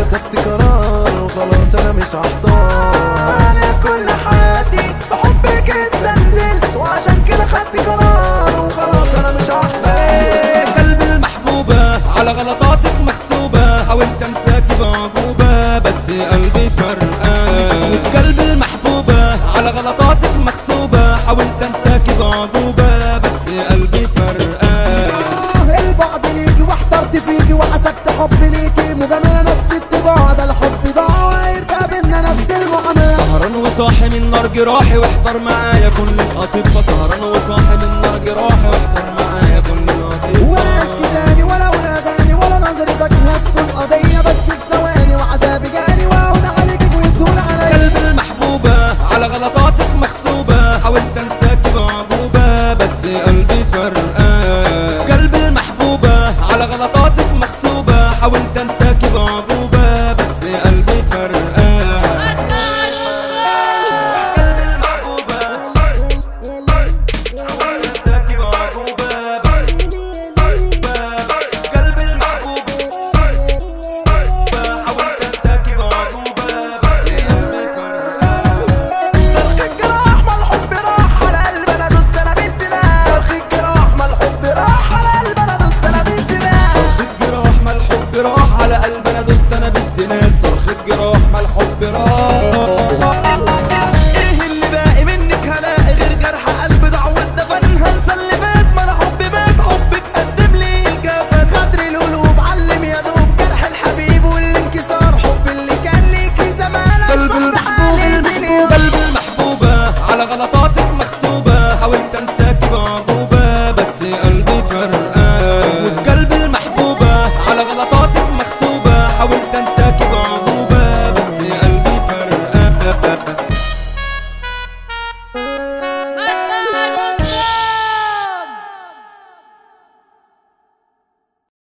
خدت قرار وخلاص انا مش هحضر انا كل حياتي بحبك اتسندلت وعشان كده خدت قرار وخلاص انا مش هحضر قلب المحبوبة على غلطاتك محسوبة حاولت امساكي بعجوبة بس قلبي فرقان وفي قلب المحبوبة على غلطاتك محسوبة حاولت امساكي بعجوبة بس قلبي فرقان آه، البعد ليكي واحترت فيكي وحسبت حب ليكي مجاملة نفس الطباع ده الحب ضاع وهيبقى بينا نفس المعاملة سهران وصاحي من نار جراحي واحضر معايا كل الأطباء سهران وصاحي من نار جراحي واحضر معايا كل الأطباء ولا اشكي تاني ولا ولاداني ولا نظرتك هتكون قضية بس في ثواني وعذابي جاني واهون عليك ويبتون عليا قلب المحبوبة على غلطاتك محسوبة حاولت انساكي بعجوبة بس قلبي فرقان قلب المحبوبة على غلطاتك محسوبة حاولت انساكي بعجوبة بس قلبي فرقان قلب المحبوبة حاولت انساكي بعجوبة قلب المحبوبة حاولت انساكي بعجوبة بس قلبي فرقان صرخ الجراح ما الحب راح على قلب انا دوست انا بالسلاح صرخ الجراح ما الحب راح على قلب انا دوست انا بالسلاح صرخ الجراح ما الحب راح على قلب انا دوست انا بالزناد صرخ الجراح ما الحب راح